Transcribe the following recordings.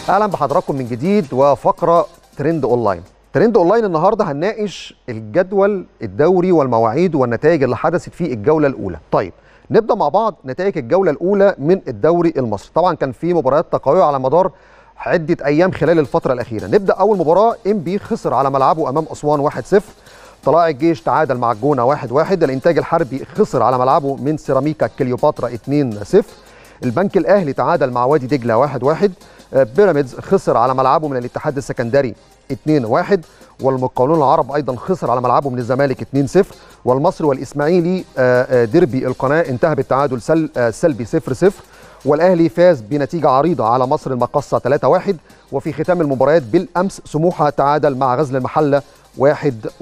اهلا بحضراتكم من جديد وفقره ترند اونلاين ترند اونلاين النهارده هنناقش الجدول الدوري والمواعيد والنتائج اللي حدثت في الجوله الاولى طيب نبدا مع بعض نتائج الجوله الاولى من الدوري المصري طبعا كان في مباريات تقويه على مدار عده ايام خلال الفتره الاخيره نبدا اول مباراه ام بي خسر على ملعبه امام اسوان 1-0 طلائع الجيش تعادل مع الجونه 1-1 الانتاج الحربي خسر على ملعبه من سيراميكا كليوباترا 2-0 البنك الاهلي تعادل مع وادي دجله 1-1 بيراميدز خسر على ملعبه من الاتحاد السكندري 2-1 والمقاولون العرب ايضا خسر على ملعبه من الزمالك 2-0 والمصري والاسماعيلي ديربي القناه انتهى بالتعادل سلبي 0-0 والاهلي فاز بنتيجه عريضه على مصر المقصه 3-1 وفي ختام المباريات بالامس سموحه تعادل مع غزل المحله 1-1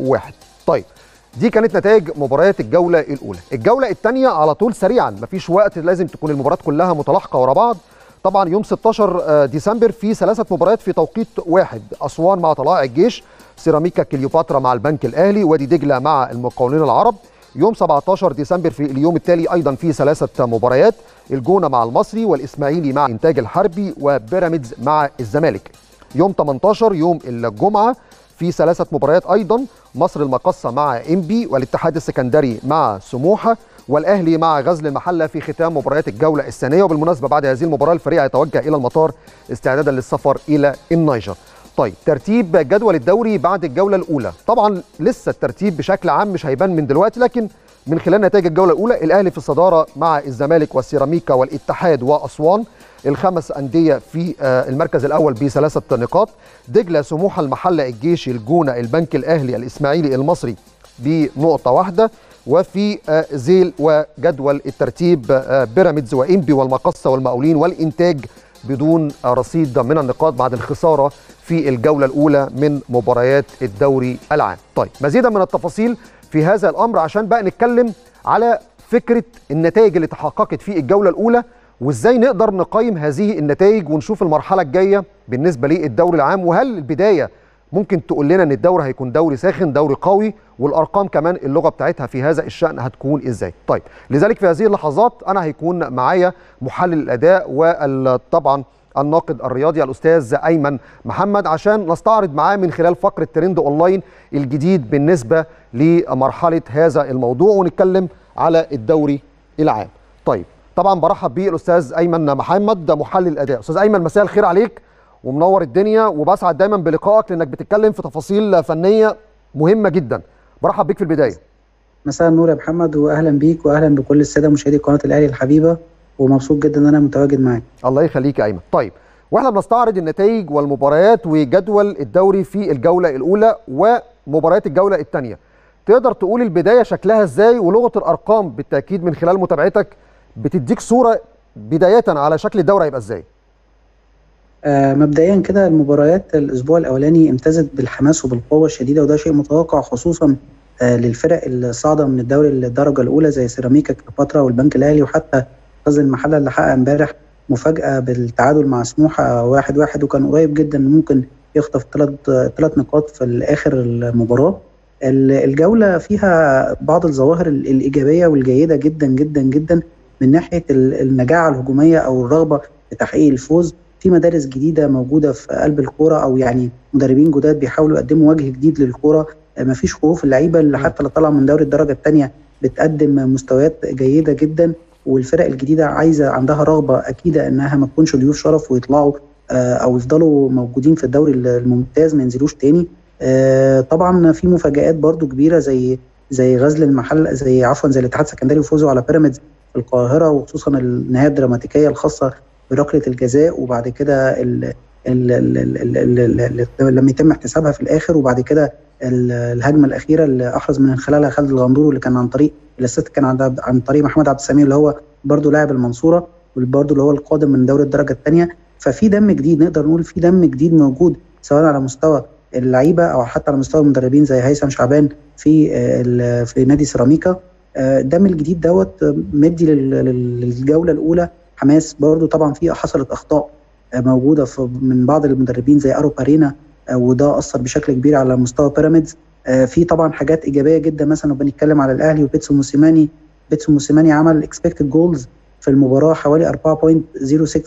طيب دي كانت نتائج مباريات الجوله الاولى الجوله الثانيه على طول سريعا مفيش وقت لازم تكون المباريات كلها متلاحقه ورا بعض طبعا يوم 16 ديسمبر في ثلاثه مباريات في توقيت واحد اسوان مع طلائع الجيش سيراميكا كليوباترا مع البنك الاهلي وادي دجله مع المقاولين العرب يوم 17 ديسمبر في اليوم التالي ايضا في ثلاثه مباريات الجونه مع المصري والاسماعيلي مع انتاج الحربي وبيراميدز مع الزمالك يوم 18 يوم الجمعه في ثلاثه مباريات ايضا مصر المقصه مع انبي والاتحاد السكندري مع سموحه والاهلي مع غزل المحله في ختام مباريات الجوله الثانيه وبالمناسبه بعد هذه المباراه الفريق هيتوجه الى المطار استعدادا للسفر الى النيجر طيب ترتيب جدول الدوري بعد الجوله الاولى طبعا لسه الترتيب بشكل عام مش هيبان من دلوقتي لكن من خلال نتائج الجوله الاولى الاهلي في الصداره مع الزمالك والسيراميكا والاتحاد واسوان الخمس انديه في المركز الاول بثلاثه نقاط دجله سموحه المحله الجيش الجونه البنك الاهلي الاسماعيلي المصري بنقطه واحده وفي ذيل وجدول الترتيب بيراميدز وانبي والمقصه والمقاولين والانتاج بدون رصيد من النقاط بعد الخساره في الجوله الاولى من مباريات الدوري العام. طيب مزيدا من التفاصيل في هذا الامر عشان بقى نتكلم على فكره النتائج اللي تحققت في الجوله الاولى وازاي نقدر نقيم هذه النتائج ونشوف المرحله الجايه بالنسبه للدوري العام وهل البدايه ممكن تقول لنا ان الدوري هيكون دوري ساخن دوري قوي والارقام كمان اللغه بتاعتها في هذا الشان هتكون ازاي طيب لذلك في هذه اللحظات انا هيكون معايا محلل الاداء وطبعا الناقد الرياضي الاستاذ ايمن محمد عشان نستعرض معاه من خلال فقره ترند اونلاين الجديد بالنسبه لمرحله هذا الموضوع ونتكلم على الدوري العام طيب طبعا برحب بالاستاذ ايمن محمد محلل الاداء استاذ ايمن مساء الخير عليك ومنور الدنيا وبسعد دايما بلقائك لانك بتتكلم في تفاصيل فنيه مهمه جدا برحب بيك في البدايه مساء النور يا محمد واهلا بيك واهلا بكل الساده مشاهدي قناه الاهلي الحبيبه ومبسوط جدا ان انا متواجد معاك الله يخليك يا ايمن طيب واحنا بنستعرض النتائج والمباريات وجدول الدوري في الجوله الاولى ومباريات الجوله الثانيه تقدر تقول البدايه شكلها ازاي ولغه الارقام بالتاكيد من خلال متابعتك بتديك صوره بدايه على شكل الدوري هيبقى ازاي آه مبدئيا كده المباريات الاسبوع الاولاني امتازت بالحماس وبالقوه الشديده وده شيء متوقع خصوصا آه للفرق الصاعده من الدوري الدرجه الاولى زي سيراميكا كليوباترا والبنك الاهلي وحتى غزل المحله اللي حقق امبارح مفاجاه بالتعادل مع سموحه واحد واحد وكان قريب جدا ممكن يخطف ثلاث ثلاث نقاط في اخر المباراه الجوله فيها بعض الظواهر الايجابيه والجيده جدا جدا جدا من ناحيه النجاعه الهجوميه او الرغبه في تحقيق الفوز في مدارس جديده موجوده في قلب الكوره او يعني مدربين جداد بيحاولوا يقدموا وجه جديد للكوره مفيش خوف اللعيبه اللي حتى اللي طالعه من دوري الدرجه الثانيه بتقدم مستويات جيده جدا والفرق الجديده عايزه عندها رغبه اكيده انها ما تكونش ضيوف شرف ويطلعوا او يفضلوا موجودين في الدوري الممتاز ما ينزلوش تاني طبعا في مفاجات برضو كبيره زي زي غزل المحل زي عفوا زي الاتحاد السكندري وفوزه على بيراميدز في القاهره وخصوصا النهايه الدراماتيكيه الخاصه بركله الجزاء وبعد كده ال ال ال ال ال لما يتم احتسابها في الاخر وبعد كده الهجمه الاخيره اللي احرز من خلالها خالد الغندور اللي كان عن طريق الاسيست كان عن, عن طريق محمد عبد السميع اللي هو برضه لاعب المنصوره وبرضه اللي هو القادم من دوري الدرجه الثانيه ففي دم جديد نقدر نقول في دم جديد موجود سواء على مستوى اللعيبه او حتى على مستوى المدربين زي هيثم شعبان في في نادي سيراميكا الدم الجديد دوت مدي للجوله الاولى حماس برضو طبعا في حصلت اخطاء موجوده في من بعض المدربين زي ارو بارينا وده اثر بشكل كبير على مستوى بيراميدز في طبعا حاجات ايجابيه جدا مثلا لو بنتكلم على الاهلي وبيتسو موسيماني بيتسو موسيماني عمل اكسبكتد جولز في المباراه حوالي 4.06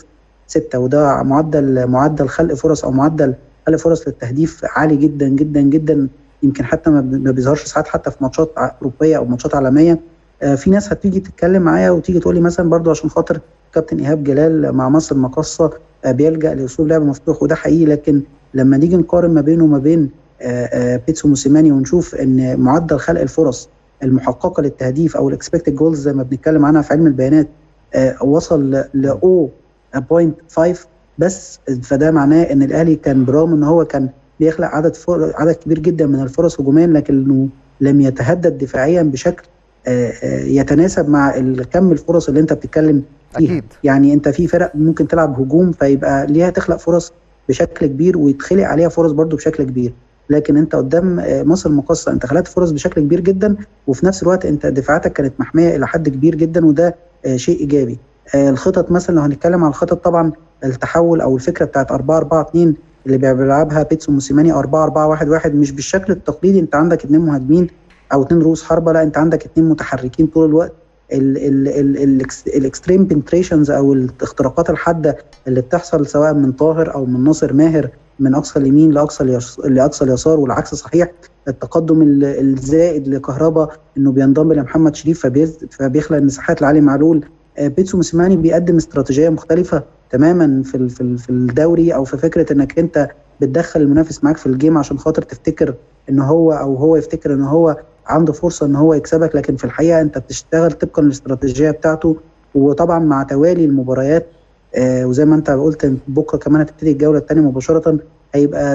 ستة وده معدل معدل خلق فرص او معدل خلق فرص للتهديف عالي جدا جدا جدا يمكن حتى ما بيظهرش ساعات حتى في ماتشات اوروبيه او ماتشات عالميه في ناس هتيجي تتكلم معايا وتيجي تقول لي مثلا برضو عشان خاطر كابتن ايهاب جلال مع مصر المقاصه بيلجا لاسلوب لعب مفتوح وده حقيقي لكن لما نيجي نقارن ما بينه وما بين بيتسو موسيماني ونشوف ان معدل خلق الفرص المحققه للتهديف او الاكسبكتد جولز زي ما بنتكلم عنها في علم البيانات وصل ل 0.5 بس فده معناه ان الاهلي كان برغم ان هو كان بيخلق عدد عدد كبير جدا من الفرص هجوميا لكنه لم يتهدد دفاعيا بشكل يتناسب مع كم الفرص اللي انت بتتكلم فيها أكيد. يعني انت في فرق ممكن تلعب هجوم فيبقى ليها تخلق فرص بشكل كبير ويتخلق عليها فرص برضو بشكل كبير لكن انت قدام مصر المقاصه انت خلقت فرص بشكل كبير جدا وفي نفس الوقت انت دفاعاتك كانت محميه الى حد كبير جدا وده شيء ايجابي الخطط مثلا لو هنتكلم على الخطط طبعا التحول او الفكره بتاعت 4 4 2 اللي بيلعبها بيتسو موسيماني 4 4 1 1 مش بالشكل التقليدي انت عندك اثنين مهاجمين او اثنين رؤوس حربه لا انت عندك اثنين متحركين طول الوقت الاكستريم بنتريشنز او الاختراقات الحاده اللي بتحصل سواء من طاهر او من ناصر ماهر من اقصى اليمين لاقصى لاقصى اليسار والعكس صحيح التقدم الزائد لكهربا انه بينضم لمحمد شريف فبيخلق مساحات لعلي معلول بيتسو موسيماني بيقدم استراتيجيه مختلفه تماما في في الدوري او في فكره انك انت بتدخل المنافس معاك في الجيم عشان خاطر تفتكر ان هو او هو يفتكر ان هو عنده فرصه ان هو يكسبك لكن في الحقيقه انت بتشتغل طبقا للاستراتيجيه بتاعته وطبعا مع توالي المباريات آه وزي ما انت قلت بكره كمان هتبتدي الجوله الثانيه مباشره هيبقى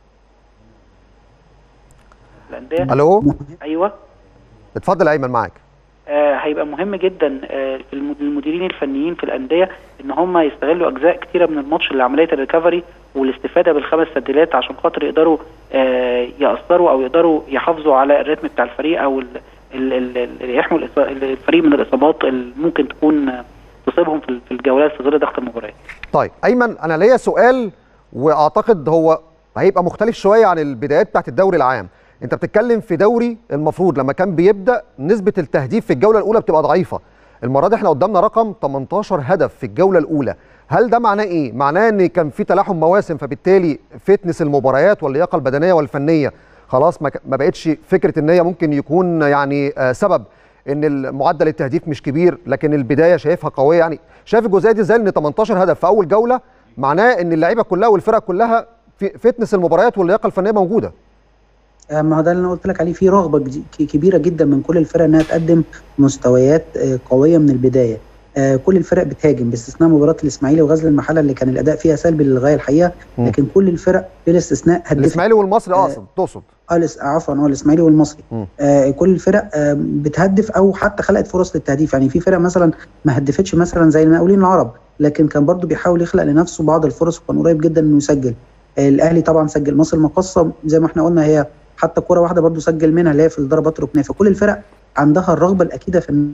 الانديه الو ايوه اتفضل ايمن معاك آه هيبقى مهم جدا آه المديرين الفنيين في الانديه ان هم يستغلوا اجزاء كتيره من الماتش لعمليه الريكفري والاستفاده بالخمس تبديلات عشان خاطر يقدروا آه ياثروا او يقدروا يحافظوا على الريتم بتاع الفريق او اللي يحموا الفريق من الاصابات اللي ممكن تكون تصيبهم في الجولات في ظل ضغط المباريات. طيب ايمن انا ليا سؤال واعتقد هو هيبقى مختلف شويه عن البدايات بتاعت الدوري العام. انت بتتكلم في دوري المفروض لما كان بيبدا نسبه التهديف في الجوله الاولى بتبقى ضعيفه المره دي احنا قدامنا رقم 18 هدف في الجوله الاولى هل ده معناه ايه معناه ان كان في تلاحم مواسم فبالتالي فتنس المباريات واللياقه البدنيه والفنيه خلاص ما بقتش فكره ان هي ممكن يكون يعني سبب ان معدل التهديف مش كبير لكن البدايه شايفها قويه يعني شايف الجزئيه دي ازاي ان 18 هدف في اول جوله معناه ان اللعيبه كلها والفرق كلها في فتنس المباريات واللياقه الفنيه موجوده ما هو ده اللي انا قلت لك عليه في رغبه كبيره جدا من كل الفرق انها تقدم مستويات قويه من البدايه كل الفرق بتهاجم باستثناء مباراه الاسماعيلي وغزل المحله اللي كان الاداء فيها سلبي للغايه الحقيقه لكن كل الفرق بلا استثناء هدفت الاسماعيلي والمصري اقصد تقصد اه عفوا اه الاسماعيلي والمصري آه كل الفرق آه بتهدف او حتى خلقت فرص للتهديف يعني في فرق مثلا ما هدفتش مثلا زي المقاولين العرب لكن كان برضو بيحاول يخلق لنفسه بعض الفرص وكان قريب جدا انه يسجل آه الاهلي طبعا سجل مصر المقاصه زي ما احنا قلنا هي حتى كره واحده برضو سجل منها اللي هي في الضربات الركنيه فكل الفرق عندها الرغبه الاكيده في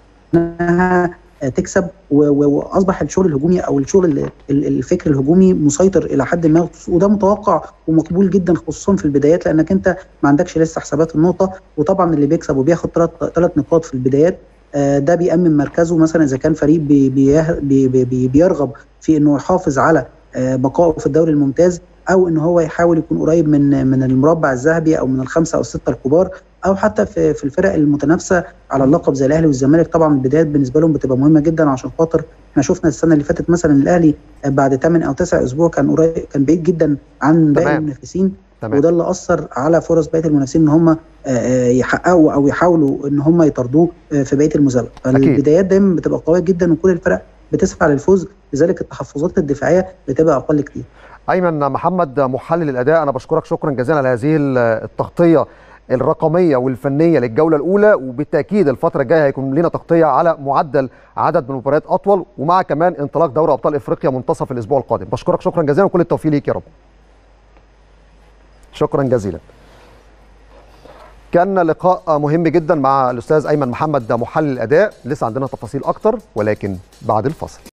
انها تكسب واصبح الشغل الهجومي او الشغل الفكر الهجومي مسيطر الى حد ما وده متوقع ومقبول جدا خصوصا في البدايات لانك انت ما عندكش لسه حسابات النقطه وطبعا اللي بيكسب وبياخد ثلاث ثلاث نقاط في البدايات ده بيأمن مركزه مثلا اذا كان فريق بي بي بي بيرغب في انه يحافظ على بقائه في الدوري الممتاز او ان هو يحاول يكون قريب من من المربع الذهبي او من الخمسه او السته الكبار او حتى في في الفرق المتنافسه على اللقب زي الاهلي والزمالك طبعا البدايات بالنسبه لهم بتبقى مهمه جدا عشان خاطر احنا شفنا السنه اللي فاتت مثلا الاهلي بعد 8 او 9 اسبوع كان قريب كان بعيد جدا عن باقي المنافسين تمام. وده اللي اثر على فرص بقيه المنافسين ان هم يحققوا او يحاولوا ان هم يطردوه في بقيه المسابقه فالبدايات دايما بتبقى قويه جدا وكل الفرق بتسعى للفوز لذلك التحفظات الدفاعيه بتبقى اقل كتير ايمن محمد محلل الاداء انا بشكرك شكرا جزيلا على هذه التغطيه الرقميه والفنيه للجوله الاولى وبالتاكيد الفتره الجايه هيكون لنا تغطيه على معدل عدد من المباريات اطول ومع كمان انطلاق دوري ابطال افريقيا منتصف الاسبوع القادم بشكرك شكرا جزيلا وكل التوفيق ليك يا رب شكرا جزيلا كان لقاء مهم جدا مع الاستاذ ايمن محمد محلل الاداء لسه عندنا تفاصيل اكتر ولكن بعد الفصل